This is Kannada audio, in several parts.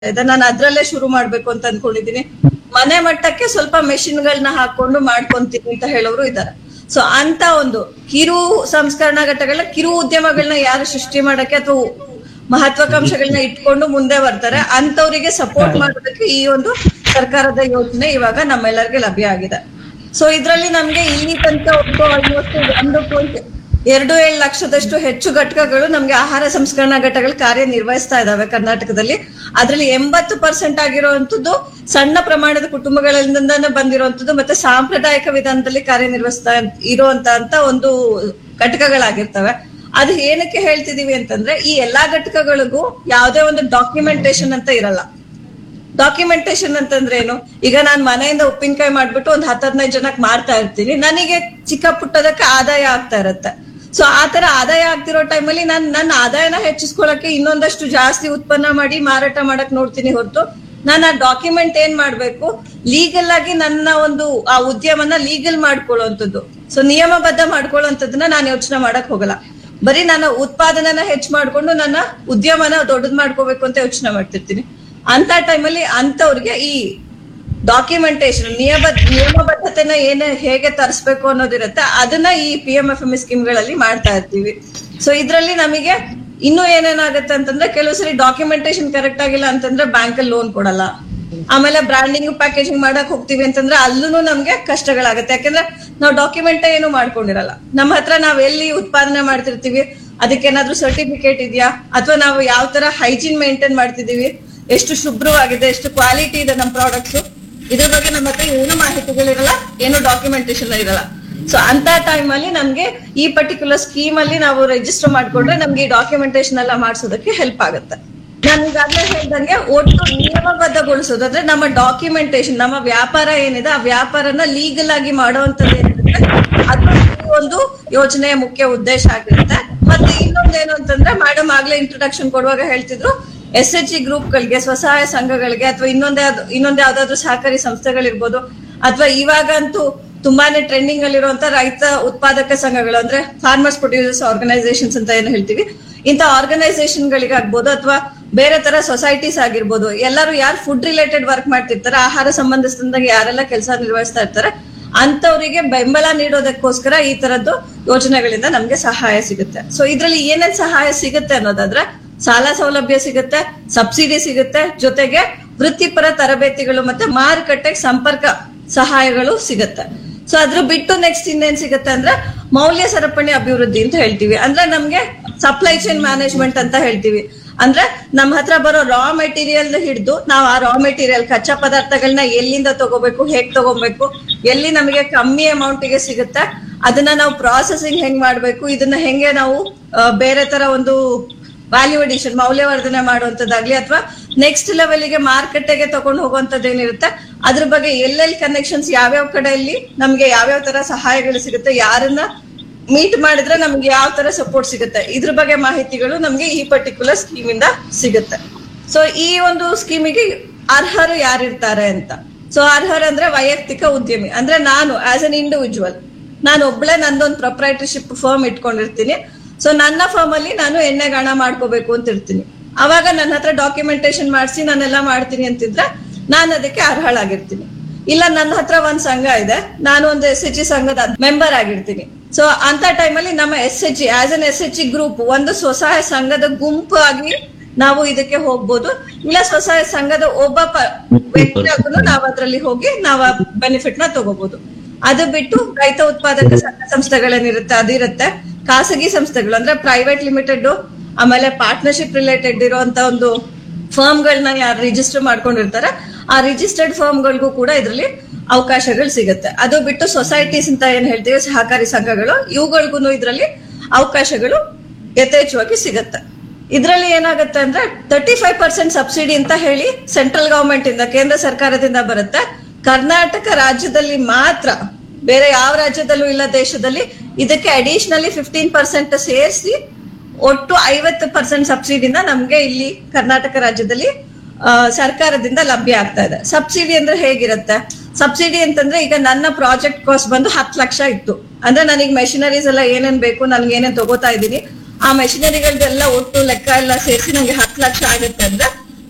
ಇದೆ ನಾನು ಅದ್ರಲ್ಲೇ ಶುರು ಮಾಡ್ಬೇಕು ಅಂತ ಅನ್ಕೊಂಡಿದೀನಿ ಮನೆ ಮಟ್ಟಕ್ಕೆ ಸ್ವಲ್ಪ ಮೆಷಿನ್ಗಳನ್ನ ಹಾಕೊಂಡು ಮಾಡ್ಕೊಂತೀನಿ ಅಂತ ಹೇಳೋರು ಇದ್ದಾರೆ ಸೊ ಅಂತ ಒಂದು ಕಿರು ಸಂಸ್ಕರಣಾ ಘಟಗಳನ್ನ ಕಿರು ಉದ್ಯಮಗಳನ್ನ ಯಾರು ಸೃಷ್ಟಿ ಮಾಡಕ್ಕೆ ಅಥವಾ ಮಹತ್ವಾಕಾಂಕ್ಷೆಗಳನ್ನ ಇಟ್ಕೊಂಡು ಮುಂದೆ ಬರ್ತಾರೆ ಅಂತವರಿಗೆ ಸಪೋರ್ಟ್ ಮಾಡೋದಕ್ಕೆ ಈ ಒಂದು ಸರ್ಕಾರದ ಯೋಜನೆ ಇವಾಗ ನಮ್ಮೆಲ್ಲರಿಗೆ ಲಭ್ಯ ಆಗಿದೆ ಸೊ ಇದ್ರಲ್ಲಿ ನಮ್ಗೆ ಇಲ್ಲಿ ತನಕ ಒಟ್ಟು ಆಲ್ಮೋಸ್ಟ್ ಒಂದು ಪಾಯಿಂಟ್ ಎರಡು ಏಳು ಲಕ್ಷದಷ್ಟು ಹೆಚ್ಚು ಘಟಕಗಳು ನಮ್ಗೆ ಆಹಾರ ಸಂಸ್ಕರಣಾ ಘಟಕಗಳು ಕಾರ್ಯನಿರ್ವಹಿಸ್ತಾ ಇದಾವೆ ಕರ್ನಾಟಕದಲ್ಲಿ ಅದ್ರಲ್ಲಿ ಎಂಬತ್ತು ಪರ್ಸೆಂಟ್ ಆಗಿರುವಂತದ್ದು ಸಣ್ಣ ಪ್ರಮಾಣದ ಕುಟುಂಬಗಳಿಂದನೇ ಬಂದಿರುವಂತದ್ದು ಮತ್ತೆ ಸಾಂಪ್ರದಾಯಿಕ ವಿಧಾನದಲ್ಲಿ ಕಾರ್ಯನಿರ್ವಹಿಸ್ತಾ ಇರುವಂತ ಅಂತ ಒಂದು ಘಟಕಗಳಾಗಿರ್ತವೆ ಅದು ಏನಕ್ಕೆ ಹೇಳ್ತಿದೀವಿ ಅಂತಂದ್ರೆ ಈ ಎಲ್ಲಾ ಘಟಕಗಳಿಗೂ ಯಾವುದೇ ಒಂದು ಡಾಕ್ಯುಮೆಂಟೇಶನ್ ಅಂತ ಇರಲ್ಲ ಡಾಕ್ಯುಮೆಂಟೇಶನ್ ಅಂತಂದ್ರೆ ಏನು ಈಗ ನಾನ್ ಮನೆಯಿಂದ ಉಪ್ಪಿನಕಾಯಿ ಮಾಡ್ಬಿಟ್ಟು ಒಂದ್ ಹತ್ತ್ ಹದಿನೈದು ಜನಕ್ಕೆ ಮಾಡ್ತಾ ಇರ್ತೀನಿ ನನಗೆ ಚಿಕ್ಕ ಪುಟ್ಟದಕ್ಕೆ ಆದಾಯ ಆಗ್ತಾ ಇರತ್ತೆ ಸೊ ಆ ತರ ಆದಾಯ ಆಗ್ತಿರೋ ಟೈಮಲ್ಲಿ ನಾನು ನನ್ನ ಆದಾಯನ ಹೆಚ್ಚಿಸ್ಕೊಳಕ್ಕೆ ಇನ್ನೊಂದಷ್ಟು ಜಾಸ್ತಿ ಉತ್ಪನ್ನ ಮಾಡಿ ಮಾರಾಟ ಮಾಡಕ್ ನೋಡ್ತೀನಿ ಹೊರತು ನಾನು ಆ ಡಾಕ್ಯುಮೆಂಟ್ ಏನ್ ಮಾಡ್ಬೇಕು ಲೀಗಲ್ ಆಗಿ ನನ್ನ ಒಂದು ಆ ಉದ್ಯಮನ ಲೀಗಲ್ ಮಾಡ್ಕೊಳ್ಳುವಂಥದ್ದು ಸೊ ನಿಯಮಬದ್ಧ ಮಾಡ್ಕೊಳ್ಳುವಂಥದ್ದನ್ನ ನಾನು ಯೋಚನೆ ಮಾಡಕ್ ಹೋಗಲ್ಲ ಬರೀ ನನ್ನ ಉತ್ಪಾದನೆನ ಹೆಚ್ಚು ಮಾಡ್ಕೊಂಡು ನನ್ನ ಉದ್ಯಮನ ದೊಡ್ಡದ್ ಮಾಡ್ಕೋಬೇಕು ಅಂತ ಯೋಚನೆ ಮಾಡ್ತಿರ್ತೀನಿ ಅಂತ ಟೈಮಲ್ಲಿ ಅಂತವ್ರಿಗೆ ಈ ಡಾಕ್ಯುಮೆಂಟೇಶನ್ ನಿಯಮ ನಿಯಮಬದ್ಧತೆನ ಏನ ಹೇಗೆ ತರಿಸ್ಬೇಕು ಅನ್ನೋದಿರುತ್ತೆ ಅದನ್ನ ಈ ಪಿ ಎಂ ಎಫ್ ಎಂ ಸ್ಕೀಮ್ಗಳಲ್ಲಿ ಮಾಡ್ತಾ ಇರ್ತೀವಿ ಸೊ ಇದ್ರಲ್ಲಿ ನಮಗೆ ಇನ್ನೂ ಏನೇನಾಗುತ್ತೆ ಅಂತಂದ್ರೆ ಕೆಲವು ಸರಿ ಡಾಕ್ಯುಮೆಂಟೇಶನ್ ಕರೆಕ್ಟ್ ಆಗಿಲ್ಲ ಅಂತಂದ್ರೆ ಬ್ಯಾಂಕ್ ಅಲ್ಲಿ ಲೋನ್ ಕೊಡಲ್ಲ ಆಮೇಲೆ ಬ್ರಾಂಡಿಂಗ್ ಪ್ಯಾಕೇಜಿಂಗ್ ಮಾಡಕ್ ಹೋಗ್ತೀವಿ ಅಂತಂದ್ರೆ ಅಲ್ಲೂ ನಮ್ಗೆ ಕಷ್ಟಗಳಾಗುತ್ತೆ ಯಾಕಂದ್ರೆ ನಾವು ಡಾಕ್ಯುಮೆಂಟ್ ಏನು ಮಾಡ್ಕೊಂಡಿರಲ್ಲ ನಮ್ಮ ಹತ್ರ ನಾವ್ ಎಲ್ಲಿ ಉತ್ಪಾದನೆ ಮಾಡ್ತಿರ್ತೀವಿ ಅದಕ್ಕೇನಾದ್ರೂ ಸರ್ಟಿಫಿಕೇಟ್ ಇದೆಯಾ ಅಥವಾ ನಾವು ಯಾವ ತರ ಹೈಜೀನ್ ಮೇಂಟೈನ್ ಮಾಡ್ತಿದೀವಿ ಎಷ್ಟು ಶುಭ್ರವಾಗಿದೆ ಎಷ್ಟು ಕ್ವಾಲಿಟಿ ಇದೆ ನಮ್ಮ ಪ್ರಾಡಕ್ಟ್ಸ್ ಇದ್ರ ಬಗ್ಗೆ ನಮ್ಮ ಹತ್ರ ಏನು ಮಾಹಿತಿಗಳಿರಲ್ಲ ಏನು ಡಾಕ್ಯುಮೆಂಟೇಶನ್ ಇರಲ್ಲ ಸೊ ಅಂತ ಟೈಮ್ ಅಲ್ಲಿ ನಮ್ಗೆ ಈ ಪರ್ಟಿಕ್ಯುಲರ್ ಸ್ಕೀಮ್ ಅಲ್ಲಿ ನಾವು ರಿಜಿಸ್ಟರ್ ಮಾಡ್ಕೊಂಡ್ರೆ ನಮ್ಗೆ ಈ ಡಾಕ್ಯುಮೆಂಟೇಶನ್ ಎಲ್ಲ ಮಾಡಿಸೋದಕ್ಕೆ ಹೆಲ್ಪ್ ಆಗುತ್ತೆ ನಾನು ಈಗಾಗಲೇ ಹೇಳ್ದಂಗೆ ಒಟ್ಟು ನಿಯಮಬದ್ಧಗೊಳಿಸೋದು ಅಂದ್ರೆ ನಮ್ಮ ಡಾಕ್ಯುಮೆಂಟೇಶನ್ ನಮ್ಮ ವ್ಯಾಪಾರ ಏನಿದೆ ಆ ವ್ಯಾಪಾರನ ಲೀಗಲ್ ಆಗಿ ಮಾಡುವಂತದ್ದು ಏನಿರುತ್ತೆ ಅದು ಈ ಒಂದು ಯೋಜನೆಯ ಮುಖ್ಯ ಉದ್ದೇಶ ಆಗಿರುತ್ತೆ ಮತ್ತೆ ಇನ್ನೊಂದೇನು ಅಂತಂದ್ರೆ ಮೇಡಮ್ ಆಗ್ಲೇ ಇಂಟ್ರೊಡಕ್ಷನ್ ಕೊಡುವಾಗ ಹೇಳ್ತಿದ್ರು ಎಸ್ ಎಚ್ ಜಿ ಗ್ರೂಪ್ಗಳಿಗೆ ಸ್ವಸಹಾಯ ಸಂಘಗಳಿಗೆ ಅಥವಾ ಇನ್ನೊಂದೇ ಇನ್ನೊಂದ್ ಯಾವ್ದಾದ್ರು ಸಹಕಾರಿ ಸಂಸ್ಥೆಗಳಿರ್ಬೋದು ಅಥವಾ ಇವಾಗಂತೂ ತುಂಬಾನೇ ಟ್ರೆಂಡಿಂಗ್ ಅಲ್ಲಿರುವಂತ ರೈತ ಉತ್ಪಾದಕ ಸಂಘಗಳು ಅಂದ್ರೆ ಫಾರ್ಮರ್ಸ್ ಪ್ರೊಡ್ಯೂಸರ್ಸ್ ಆರ್ಗನೈಸೇಷನ್ಸ್ ಅಂತ ಏನು ಹೇಳ್ತೀವಿ ಇಂಥ ಆರ್ಗನೈಸೇಷನ್ ಗಳಿಗಾಗ್ಬೋದು ಅಥವಾ ಬೇರೆ ತರ ಸೊಸೈಟೀಸ್ ಆಗಿರ್ಬೋದು ಎಲ್ಲರೂ ಯಾರು ಫುಡ್ ರಿಲೇಟೆಡ್ ವರ್ಕ್ ಮಾಡ್ತಿರ್ತಾರೆ ಆಹಾರ ಸಂಬಂಧಿಸಿದಂಗೆ ಯಾರೆಲ್ಲ ಕೆಲಸ ನಿರ್ವಹಿಸ್ತಾ ಇರ್ತಾರೆ ಅಂತವರಿಗೆ ಬೆಂಬಲ ನೀಡೋದಕ್ಕೋಸ್ಕರ ಈ ತರದ್ದು ಯೋಜನೆಗಳಿಂದ ನಮ್ಗೆ ಸಹಾಯ ಸಿಗುತ್ತೆ ಸೊ ಇದ್ರಲ್ಲಿ ಏನೇನ್ ಸಹಾಯ ಸಿಗುತ್ತೆ ಅನ್ನೋದಾದ್ರೆ ಸಾಲ ಸೌಲಭ್ಯ ಸಿಗುತ್ತೆ ಸಬ್ಸಿಡಿ ಸಿಗುತ್ತೆ ಜೊತೆಗೆ ವೃತ್ತಿಪರ ತರಬೇತಿಗಳು ಮತ್ತೆ ಮಾರುಕಟ್ಟೆಗೆ ಸಂಪರ್ಕ ಸಹಾಯಗಳು ಸಿಗುತ್ತೆ ಸೊ ಅದ್ರ ಬಿಟ್ಟು ನೆಕ್ಸ್ಟ್ ಇನ್ನೇನ್ ಸಿಗುತ್ತೆ ಅಂದ್ರೆ ಮೌಲ್ಯ ಸರಪಣಿ ಅಭಿವೃದ್ಧಿ ಅಂತ ಹೇಳ್ತೀವಿ ಅಂದ್ರೆ ನಮ್ಗೆ ಸಪ್ಲೈ ಚೈನ್ ಮ್ಯಾನೇಜ್ಮೆಂಟ್ ಅಂತ ಹೇಳ್ತೀವಿ ಅಂದ್ರೆ ನಮ್ಮ ಹತ್ರ ಬರೋ ರಾ ಮೆಟೀರಿಯಲ್ ಹಿಡಿದು ನಾವು ಆ ರಾ ಮೆಟೀರಿಯಲ್ ಕಚ್ಚಾ ಪದಾರ್ಥಗಳನ್ನ ಎಲ್ಲಿಂದ ತಗೋಬೇಕು ಹೇಗ್ ತಗೋಬೇಕು ಎಲ್ಲಿ ನಮಗೆ ಕಮ್ಮಿ ಅಮೌಂಟ್ ಗೆ ಸಿಗುತ್ತೆ ಅದನ್ನ ನಾವು ಪ್ರಾಸೆಸಿಂಗ್ ಹೆಂಗ್ ಮಾಡ್ಬೇಕು ಇದನ್ನ ಹೆಂಗೆ ನಾವು ಆ, ಬೇರೆ ತರ ಒಂದು ವ್ಯಾಲ್ಯೂ ಅಡಿಷನ್ ಮೌಲ್ಯವರ್ಧನೆ ಮಾಡುವಂತದ್ದಾಗ್ಲಿ ಅಥವಾ ನೆಕ್ಸ್ಟ್ ಲೆವೆಲ್ಗೆ ಮಾರ್ಕೆಟ್ಗೆ ತಗೊಂಡು ಹೋಗುವಂತದ್ದು ಏನಿರುತ್ತೆ ಅದ್ರ ಬಗ್ಗೆ ಎಲ್ಲೆಲ್ಲಿ ಕನೆಕ್ಷನ್ಸ್ ಯಾವ್ಯಾವ ಕಡೆಯಲ್ಲಿ ನಮ್ಗೆ ಯಾವ್ಯಾವ ತರ ಸಹಾಯಗಳು ಸಿಗುತ್ತೆ ಯಾರನ್ನ ಮೀಟ್ ಮಾಡಿದ್ರೆ ನಮ್ಗೆ ಯಾವ ತರ ಸಪೋರ್ಟ್ ಸಿಗುತ್ತೆ ಇದ್ರ ಬಗ್ಗೆ ಮಾಹಿತಿಗಳು ನಮ್ಗೆ ಈ ಪರ್ಟಿಕ್ಯುಲರ್ ಸ್ಕೀಮ್ ಇಂದ ಸಿಗುತ್ತೆ ಸೊ ಈ ಒಂದು ಸ್ಕೀಮಿಗೆ ಅರ್ಹರು ಯಾರಿರ್ತಾರೆ ಅಂತ ಸೊ ಅರ್ಹರು ಅಂದ್ರೆ ವೈಯಕ್ತಿಕ ಉದ್ಯಮಿ ಅಂದ್ರೆ ನಾನು ಆಸ್ ಅನ್ ಇಂಡಿವಿಜುವಲ್ ನಾನು ಒಬ್ಳೆ ನಂದೊಂದು ಪ್ರೊಪ್ರೈಟರ್ಶಿಪ್ ಫರ್ಮ್ ಇಟ್ಕೊಂಡಿರ್ತೀನಿ ಸೊ ನನ್ನ ಫರ್ಮ್ ಅಲ್ಲಿ ನಾನು ಎಣ್ಣೆಗಾಣ ಮಾಡ್ಕೋಬೇಕು ಅಂತ ಇರ್ತೀನಿ ಅವಾಗ ನನ್ನ ಹತ್ರ ಡಾಕ್ಯುಮೆಂಟೇಶನ್ ಮಾಡಿಸಿ ನಾನೆಲ್ಲ ಮಾಡ್ತೀನಿ ಅಂತಿದ್ರೆ ನಾನು ಅದಕ್ಕೆ ಅರ್ಹಳಾಗಿರ್ತೀನಿ ಇಲ್ಲ ನನ್ನ ಹತ್ರ ಒಂದ್ ಸಂಘ ಇದೆ ನಾನು ಒಂದು ಎಸ್ ಎಚ್ ಜಿ ಸಂಘದ ಮೆಂಬರ್ ಆಗಿರ್ತೀನಿ ಸೊ ಅಂತ ಟೈಮಲ್ಲಿ ನಮ್ಮ S H G as an S H G group ಒಂದು ಸ್ವಸಹಾಯ ಸಂಘದ ಗುಂಪು ಆಗಿ ನಾವು ಇದಕ್ಕೆ ಹೋಗ್ಬೋದು ಇಲ್ಲ ಸ್ವಸಹಾಯ ಸಂಘದ ಒಬ್ಬ ಪ- ವ್ಯಕ್ತಿಯಾಗೂ ನಾವು ಅದ್ರಲ್ಲಿ ಹೋಗಿ ನಾವು ಬೆನಿಫಿಟ್ ನ ತಗೋಬಹುದು ಅದು ಬಿಟ್ಟು ರೈತ ಉತ್ಪಾದಕ ಸಂಘ ಸಂಸ್ಥೆಗಳೇನಿರುತ್ತೆ ಅದಿರುತ್ತೆ ಖಾಸಗಿ ಸಂಸ್ಥೆಗಳು ಅಂದ್ರೆ ಪ್ರೈವೇಟ್ ಲಿಮಿಟೆಡ್ ಆಮೇಲೆ ಪಾರ್ಟ್ನರ್ಶಿಪ್ ರಿಲೇಟೆಡ್ ಇರುವಂತ ಒಂದು ಫರ್ಮ್ಗಳನ್ನ ಯಾರು ರಿಜಿಸ್ಟರ್ ಮಾಡ್ಕೊಂಡಿರ್ತಾರೆ ಆ ರಿಜಿಸ್ಟರ್ಡ್ ಫರ್ಮ್ಗಳಿಗೂ ಕೂಡ ಇದರಲ್ಲಿ ಅವಕಾಶಗಳು ಸಿಗುತ್ತೆ ಅದು ಬಿಟ್ಟು ಸೊಸೈಟೀಸ್ ಅಂತ ಏನ್ ಹೇಳ್ತೀವಿ ಸಹಕಾರಿ ಸಂಘಗಳು ಇವುಗಳಿಗೂ ಇದರಲ್ಲಿ ಅವಕಾಶಗಳು ಯಥೇಚ್ಛವಾಗಿ ಸಿಗುತ್ತೆ ಇದರಲ್ಲಿ ಏನಾಗುತ್ತೆ ಅಂದ್ರೆ ತರ್ಟಿ ಫೈವ್ ಪರ್ಸೆಂಟ್ ಸಬ್ಸಿಡಿ ಅಂತ ಹೇಳಿ ಸೆಂಟ್ರಲ್ ಗವರ್ಮೆಂಟ್ ಇಂದ ಕೇಂದ್ರ ಸರ್ಕಾರದಿಂದ ಬರುತ್ತೆ ಕರ್ನಾಟಕ ರಾಜ್ಯದಲ್ಲಿ ಮಾತ್ರ ಬೇರೆ ಯಾವ ರಾಜ್ಯದಲ್ಲೂ ಇಲ್ಲ ದೇಶದಲ್ಲಿ ಇದಕ್ಕೆ ಅಡಿಷನಲಿ ಫಿಫ್ಟೀನ್ ಪರ್ಸೆಂಟ್ ಸೇರಿಸಿ ಒಟ್ಟು ಐವತ್ತು ಪರ್ಸೆಂಟ್ ಸಬ್ಸಿಡಿನ ನಮ್ಗೆ ಇಲ್ಲಿ ಕರ್ನಾಟಕ ರಾಜ್ಯದಲ್ಲಿ ಆ, ಸರ್ಕಾರದಿಂದ ಲಭ್ಯ ಆಗ್ತಾ ಇದೆ ಸಬ್ಸಿಡಿ ಅಂದ್ರೆ ಹೇಗಿರುತ್ತೆ ಸಬ್ಸಿಡಿ ಅಂತಂದ್ರೆ ಈಗ ನನ್ನ ಪ್ರಾಜೆಕ್ಟ್ ಕಾಸ್ಟ್ ಬಂದು ಹತ್ತು ಲಕ್ಷ ಇತ್ತು ಅಂದ್ರೆ ನನಗೆ ಮೆಷಿನರೀಸ್ ಎಲ್ಲ ಏನೇನ್ ಬೇಕು ನನ್ಗೆ ಏನೇನ್ ತಗೋತಾ ಇದ್ದೀನಿ ಆ ಮೆಷಿನರಿಗಳದೆಲ್ಲ ಒಟ್ಟು ಲೆಕ್ಕ ಎಲ್ಲ ಸೇರಿಸಿ ನಂಗೆ ಹತ್ತು ಲಕ್ಷ ಆಗುತ್ತೆ ಅಂದ್ರೆ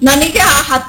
ನನಗೆ ಆ ಹತ್ತು